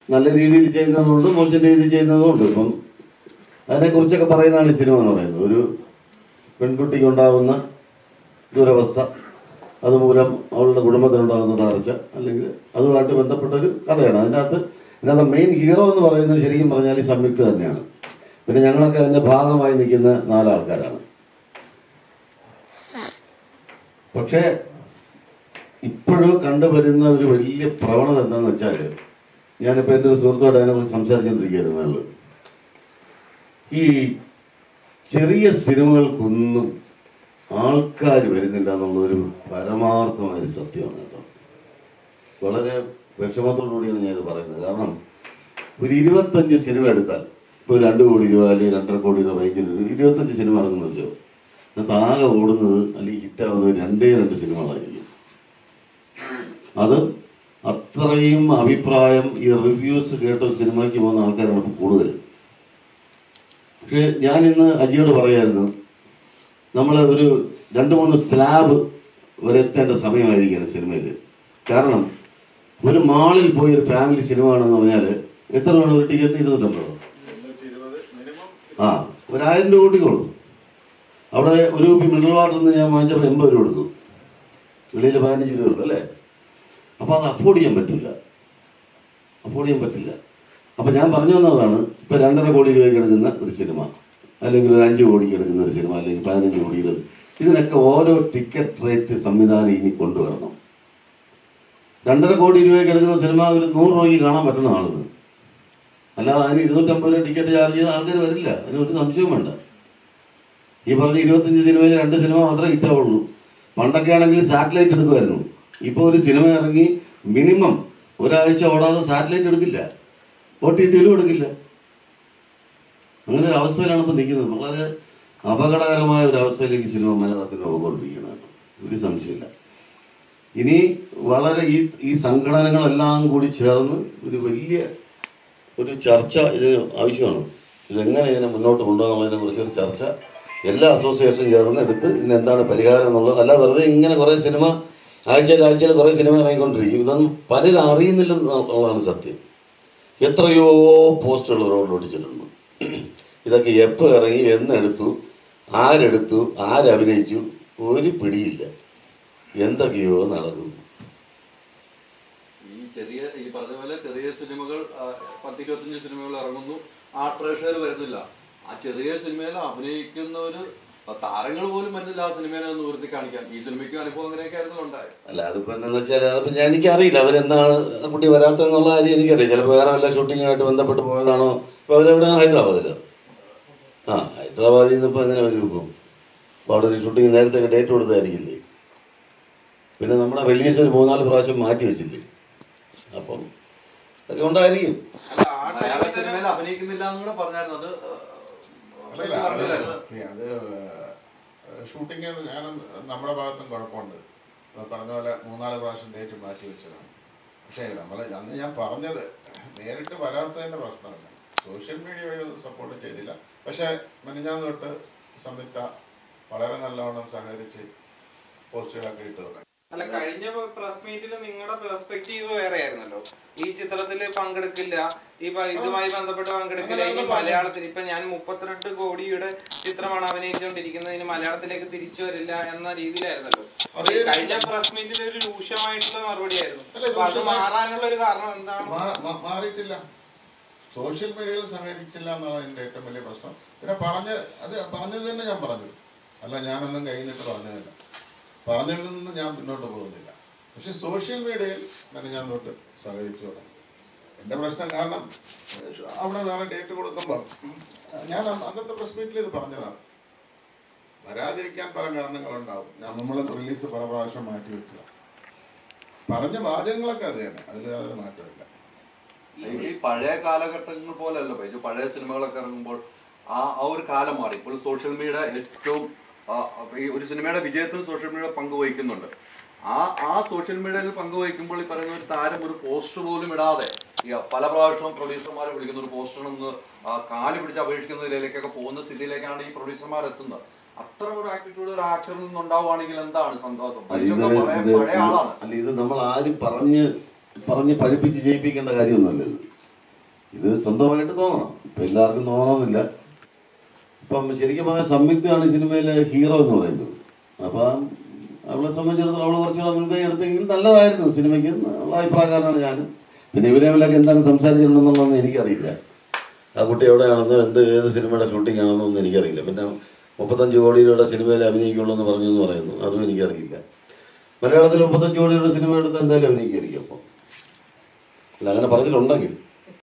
നല്ല രീതിയിൽ ചെയ്യുന്നതുകൊണ്ട് മോശം രീതിയിൽ ചെയ്യുന്നതുകൊണ്ട് ഇപ്പം അതിനെക്കുറിച്ചൊക്കെ പറയുന്നതാണ് ഈ സിനിമ എന്ന് പറയുന്നത് ഒരു പെൺകുട്ടിക്ക് ഉണ്ടാകുന്ന ദുരവസ്ഥ അതുമൂലം അവളുടെ കുടുംബത്തിനുണ്ടാകുന്ന തകർച്ച അല്ലെങ്കിൽ അതുമായിട്ട് ബന്ധപ്പെട്ട ഒരു കഥയാണ് അതിനകത്ത് ഇതിനകത്ത് മെയിൻ ഹീറോ എന്ന് പറയുന്നത് ശരിക്കും പറഞ്ഞാൽ ഈ സംയുക്ത തന്നെയാണ് പിന്നെ ഞങ്ങളൊക്കെ അതിന്റെ ഭാഗമായി നിൽക്കുന്ന നാലാൾക്കാരാണ് പക്ഷേ ഇപ്പോഴും കണ്ടുവരുന്ന ഒരു വലിയ പ്രവണത എന്താണെന്ന് വെച്ചാൽ ഞാനിപ്പോൾ എൻ്റെ ഒരു സുഹൃത്തോട് അതിനെക്കുറിച്ച് സംസാരിച്ചുകൊണ്ടിരിക്കുകയായിരുന്നു അയാൾ ഈ ചെറിയ സിനിമകൾക്കൊന്നും ആൾക്കാർ വരുന്നില്ല എന്നുള്ളൊരു പരമാർത്ഥമായ ഒരു സത്യമാണ് കേട്ടോ വളരെ വിഷമത്തോടുകൂടിയാണ് ഞാൻ ഇത് പറയുന്നത് കാരണം ഒരു ഇരുപത്തഞ്ച് സിനിമ എടുത്താൽ ഇപ്പോൾ രണ്ട് കോടി രൂപ അല്ലെങ്കിൽ രണ്ടര കോടി രൂപ റേഞ്ചിൽ ഒരു ഇരുപത്തഞ്ച് സിനിമ ഇറങ്ങുന്ന വെച്ചോ അതിനകത്ത് ആകെ ഓടുന്നത് അല്ലെങ്കിൽ ഹിറ്റാവുന്നത് രണ്ടേ രണ്ട് സിനിമകളായിരിക്കും അത് അത്രയും അഭിപ്രായം ഈ റിവ്യൂസ് കേട്ട ഒരു സിനിമയ്ക്ക് പോകുന്ന ആൾക്കാരാണ് ഇപ്പോൾ കൂടുതൽ പക്ഷേ ഞാൻ ഇന്ന് അജിയോട് പറയായിരുന്നു നമ്മൾ ഒരു രണ്ട് മൂന്ന് സ്ലാബ് വരെ എത്തേണ്ട സമയമായിരിക്കുകയാണ് സിനിമയിൽ കാരണം ഒരു മാളിൽ പോയി ഒരു ഫാമിലി സിനിമ കാണുമെന്ന് പറഞ്ഞാൽ എത്ര വേണം ഒരു ടിക്കറ്റ് ഇരുന്നൂറ്റമ്പതോ ആ ഒരായിരം രൂപ കൂട്ടിക്കോളൂ അവിടെ ഒരു കുപ്പി മിനറൽ വാട്ടറിന് ഞാൻ വാങ്ങിച്ചപ്പോൾ എൺപത് രൂപ കൊടുത്തു വെളിയിൽ പതിനഞ്ച് രൂപ ഉള്ളൂ അല്ലേ അപ്പോൾ അത് അഫോർഡ് ചെയ്യാൻ പറ്റില്ല അഫോർഡ് ചെയ്യാൻ പറ്റില്ല അപ്പോൾ ഞാൻ പറഞ്ഞു വന്നതാണ് ഇപ്പോൾ രണ്ടര കോടി രൂപയ്ക്ക് എടുക്കുന്ന ഒരു സിനിമ അല്ലെങ്കിൽ ഒരു അഞ്ച് കോടിക്ക് എടുക്കുന്ന ഒരു സിനിമ അല്ലെങ്കിൽ പതിനഞ്ച് കോടി ഇരുപത് ഇതിനൊക്കെ ഓരോ ടിക്കറ്റ് റേറ്റ് സംവിധാനം ഇനി കൊണ്ടുവരണം രണ്ടര കോടി രൂപയ്ക്ക് എടുക്കുന്ന സിനിമ ഒരു നൂറ് രൂപയ്ക്ക് കാണാൻ പറ്റുന്ന ആളുകൾ അല്ലാതെ അതിന് ഇരുന്നൂറ്റമ്പത് രൂപ ടിക്കറ്റ് ചാർജ് ചെയ്ത ആൾക്കാർ വരില്ല അതിന് ഒരു സംശയവും വേണ്ട ഈ പറഞ്ഞ ഇരുപത്തഞ്ച് സിനിമയിൽ രണ്ട് സിനിമ മാത്രമേ ഹിറ്റാവുള്ളൂ പണ്ടൊക്കെ ആണെങ്കിൽ സാറ്റലൈറ്റ് എടുക്കുമായിരുന്നു ഇപ്പോൾ ഒരു സിനിമ ഇറങ്ങി മിനിമം ഒരാഴ്ച ഓടാതെ സാറ്റലൈറ്റ് എടുക്കില്ല ഒ ടി ടിയിലും എടുക്കില്ല അങ്ങനെ ഒരു അവസ്ഥയിലാണ് ഇപ്പം നിൽക്കുന്നത് വളരെ അപകടകരമായ ഒരു അവസ്ഥയിലേക്ക് സിനിമ മലയാള സിനിമ പോയിക്കൊണ്ടിരിക്കുകയാണ് കേട്ടോ. ഒരു സംശയമില്ല ഇനി വളരെ ഈ ഈ സംഘടനകളെല്ലാം കൂടി ചേർന്ന് ഒരു വലിയ ഒരു ചർച്ച ഇത് ആവശ്യമാണ് ഇതെങ്ങനെ ഇതിനെ മുന്നോട്ട് കൊണ്ടുപോകുന്നതിനെ കുറിച്ച് ഒരു ചർച്ച എല്ലാ അസോസിയേഷനും ചേർന്ന് എടുത്ത് ഇതിന് എന്താണ് പരിഹാരം എന്നുള്ളത് അല്ല വെറുതെ ഇങ്ങനെ കുറേ സിനിമ ആഴ്ചയിൽ ആഴ്ചയിൽ കുറേ സിനിമ ഇറങ്ങിക്കൊണ്ടിരിക്കും ഇതൊന്നും പലരും അറിയുന്നില്ലെന്നുള്ളതാണ് സത്യം എത്രയോ പോസ്റ്ററുകൾ റോഡിൽ ഒട്ടിച്ചിട്ടുണ്ട് ഇതൊക്കെ എപ്പോൾ ഇറങ്ങി എന്നെടുത്തു ആരെടുത്തു ആരഭിനയിച്ചു ഒരു പിടിയില്ല എന്തൊക്കെയോ നടക്കുന്നു ഈ ചെറിയ ഈ പറഞ്ഞ പോലെ ചെറിയ സിനിമകൾ ആ, പത്തിരുപത്തഞ്ച് സിനിമകൾ ഇറങ്ങുന്നു ആ പ്രേക്ഷകർ വരുന്നില്ല ആ ചെറിയ സിനിമയിൽ അഭിനയിക്കുന്നവര് താരങ്ങൾ പോലും വരുന്നില്ല ആ സിനിമയെ ഒന്ന് ഉയർത്തി കാണിക്കാൻ ഈ സിനിമയ്ക്കും അനുഭവം അങ്ങനെയൊക്കെ ആയിരുന്നു ഉണ്ടായത് അല്ല അതിപ്പോ എന്താന്ന് വെച്ചാൽ അതിപ്പോ ഞാൻ എനിക്കറിയില്ല അവരെന്താണ് ആ കുട്ടി വരാത്തതെന്നുള്ള കാര്യം എനിക്കറിയാം ചിലപ്പോൾ വേറെ വല്ല ഷൂട്ടിങ്ങുമായിട്ട് ബന്ധപ്പെട്ട് പോയതാണോ ഇപ്പൊ അവരെവിടെ ഹൈദരാബാദിലോ ആ ഹൈദരാബാദിൽ നിന്ന് ഇപ്പൊ എങ്ങനെ വരും ഇപ്പം അപ്പോൾ അവിടെ ഒരു ഷൂട്ടിങ് നേരത്തെ ഡേറ്റ് കൊടുത്തായിരിക്കില്ലേ പിന്നെ നമ്മുടെ റിലീസ് ഒരു മൂന്നാല് പ്രാവശ്യം മാറ്റി വെച്ചില്ലേ അപ്പം അതൊക്കെ ഉണ്ടായിരിക്കും മലയാള സിനിമയിൽ അഭിനയിക്കുന്നില്ല എന്നും കൂടെ പറഞ്ഞായിരുന്നു അത് അല്ലല്ല, അത് പറഞ്ഞില്ലായിരുന്നു അത് ഷൂട്ടിങ് ഞാൻ നമ്മുടെ ഭാഗത്തും കുഴപ്പമുണ്ട് ഇപ്പൊ പറഞ്ഞ പോലെ മൂന്നാല് പ്രാവശ്യം ഡേറ്റ് മാറ്റി വെച്ചതാണ് പക്ഷേ നമ്മൾ അന്ന് ഞാൻ പറഞ്ഞത് നേരിട്ട് വരാത്തതിന്റെ പ്രശ്നമല്ല സോഷ്യൽ മീഡിയ വഴി അത് സപ്പോർട്ട് ചെയ്തില്ല പക്ഷേ മെനഞ്ഞാന്ന് തൊട്ട് സംയുക്ത വളരെ നല്ലവണ്ണം സഹകരിച്ച് പോസ്റ്റുകളൊക്കെ ഇട്ട് തുടങ്ങി അല്ല കഴിഞ്ഞ പ്രസ് മീറ്റിൽ നിങ്ങളുടെ പെർസ്പെക്റ്റീവ് വേറെ ആയിരുന്നല്ലോ ഈ ചിത്രത്തിൽ പങ്കെടുക്കില്ല ഈ പ- ഇതുമായി ബന്ധപ്പെട്ട് പങ്കെടുക്കില്ല ഇനി മലയാളത്തിൽ ഇപ്പൊ ഞാൻ മുപ്പത്തിരണ്ട് കോടിയുടെ ചിത്രമാണ് അഭിനയിച്ചുകൊണ്ടിരിക്കുന്നത് ഇനി മലയാളത്തിലേക്ക് തിരിച്ചു വരില്ല എന്ന രീതിയിലായിരുന്നല്ലോ അപ്പൊ ഈ കഴിഞ്ഞ പ്രസ് മീറ്റിൽ ഒരു രൂക്ഷമായിട്ടുള്ള മറുപടി ആയിരുന്നു അല്ല, അപ്പൊ അത് രൂക്ഷമായി- മാറാനുള്ള ഒരു കാരണം എന്താണ് മാ- മാ- മാറിയിട്ടില്ല സോഷ്യൽ മീഡിയയിൽ സഹകരിച്ചില്ല എന്നുള്ള എൻ്റെ ഏറ്റവും വലിയ പ്രശ്നം പിന്നെ പറഞ്ഞ് അത് പറഞ്ഞത് തന്നെ ഞാൻ പറഞ്ഞത് അല്ല ഞാനൊന്നും കഴിഞ്ഞിട്ട് പറഞ്ഞതല്ല പറഞ്ഞതിൽ നിന്ന് ഞാൻ മുന്നോട്ട് പോകുന്നില്ല പക്ഷെ സോഷ്യൽ മീഡിയയിൽ പിന്നെ ഞാൻ തൊട്ട് സഹകരിച്ചു തുടങ്ങി എൻ്റെ പ്രശ്നം കാരണം ഏഹ്, അവിടെ വേറെ ഡേറ്റ് കൊടുക്കുമ്പോൾ ഞാൻ അന്ന് അന്നത്തെ പ്രസ് മീറ്റിൽ ഇത് പറഞ്ഞതാണ് വരാതിരിക്കാൻ പല കാരണങ്ങളുണ്ടാവും ഞാൻ നമ്മൾ റിലീസ് പല പ്രാവശ്യം മാറ്റി വെക്കുക പറഞ്ഞ വാചകങ്ങളൊക്കെ അത് തന്നെ അതിൽ യാതൊരു മാറ്റമില്ല ഈ പഴയ കാലഘട്ടങ്ങൾ പോലെയല്ല ഇത് പഴയ സിനിമകളൊക്കെ ഇറങ്ങുമ്പോൾ ആ ആ ഒരു കാലം മാറി ഇപ്പോൾ സോഷ്യൽ മീഡിയ ഏറ്റവും ആ, ഈ ഒരു സിനിമയുടെ വിജയത്തിൽ സോഷ്യൽ മീഡിയ പങ്കുവഹിക്കുന്നുണ്ട് ആ ആ സോഷ്യൽ മീഡിയയിൽ പങ്കുവഹിക്കുമ്പോൾ ഈ പറയുന്ന ഒരു താരം ഒരു പോസ്റ്റർ പോലും ഇടാതെ ഈ പല പ്രാവശ്യവും പ്രൊഡ്യൂസർമാരെ വിളിക്കുന്ന ഒരു പോസ്റ്ററിനൊന്ന് കാല് പിടിച്ച് അപേക്ഷിക്കുന്ന നിലയിലേക്കൊക്കെ പോകുന്ന സ്ഥിതിയിലേക്കാണ് ഈ പ്രൊഡ്യൂസർമാർ എത്തുന്നത് അത്ര ഒരു ആറ്റിറ്റ്യൂഡ് ഒരു ആക്ടറിൽ നിന്നുണ്ടാവുകയാണെങ്കിൽ എന്താണ് സന്തോഷം അല്ല, ഇത് പരിചയമൊക്കെ പഴയ ഇത് പഴയ ആളാണ് അല്ല ഇത് നമ്മൾ ആരും പറഞ്ഞ് പറഞ്ഞ് പഠിപ്പിച്ച് ജയിപ്പിക്കേണ്ട കാര്യമൊന്നുമല്ല ഇത് ഇത് സ്വന്തമായിട്ട് തോന്നണം ഇപ്പം എല്ലാവർക്കും തോന്നണമെന്നില്ല ഇപ്പം ശരിക്കും പറഞ്ഞാൽ സംയുക്തമാണ് ഈ സിനിമയിലെ ഹീറോ എന്ന് പറയുന്നത് അപ്പം അവളെ സംബന്ധിച്ചിടത്തോളം അവൾ കുറച്ചുകൂടെ മുൻകൈ എടുത്തെങ്കിൽ നല്ലതായിരുന്നു സിനിമയ്ക്ക് ഉള്ള അഭിപ്രായക്കാരനാണ് ഞാനും പിന്നെ ഇവരെ തമ്മിലൊക്കെ എന്താണ് സംസാരിച്ചിട്ടുണ്ടെന്നുള്ളതൊന്നും എനിക്കറിയില്ല ആ കുട്ടി എവിടെയാണെന്നോ എന്ത് ഏത് സിനിമയുടെ ഷൂട്ടിംഗ് ആണെന്നൊന്നും എനിക്കറിയില്ല പിന്നെ മുപ്പത്തഞ്ച് കോടിയുടെ സിനിമയിൽ അഭിനയിക്കുള്ളൂ എന്ന് പറഞ്ഞു എന്ന് പറയുന്നു അതും എനിക്കറിയില്ല മലയാളത്തിൽ മുപ്പത്തഞ്ച് കോടിയുടെ സിനിമ എടുത്ത് എന്തായാലും അഭിനയിക്കായിരിക്കും അപ്പോൾ അല്ല അങ്ങനെ പറഞ്ഞിട്ടുണ്ടെങ്കിൽ